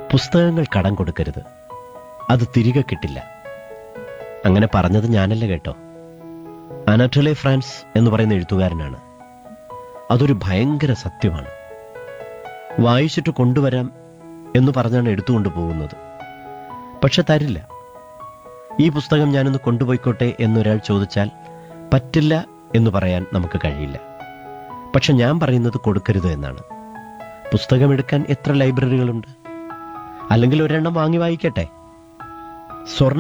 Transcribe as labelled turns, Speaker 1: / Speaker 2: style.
Speaker 1: പുസ്തകങ്ങൾ കടം കൊടുക്കരുത് അത് തിരികെ കിട്ടില്ല അങ്ങനെ പറഞ്ഞത് ഞാനല്ല കേട്ടോ അനറ്റലെ ഫ്രാൻസ് എന്ന് പറയുന്ന എഴുത്തുകാരനാണ് അതൊരു ഭയങ്കര സത്യമാണ് വായിച്ചിട്ട് കൊണ്ടുവരാം എന്ന് പറഞ്ഞാണ് എടുത്തുകൊണ്ട് പോകുന്നത് പക്ഷെ തരില്ല ഈ പുസ്തകം ഞാനൊന്ന് കൊണ്ടുപോയിക്കോട്ടെ എന്നൊരാൾ ചോദിച്ചാൽ പറ്റില്ല എന്ന് പറയാൻ നമുക്ക് കഴിയില്ല പക്ഷെ ഞാൻ പറയുന്നത് കൊടുക്കരുത് എന്നാണ് പുസ്തകമെടുക്കാൻ എത്ര ലൈബ്രറികളുണ്ട് അല്ലെങ്കിൽ ഒരെണ്ണം വാങ്ങി വായിക്കട്ടെ സ്വർണ്ണ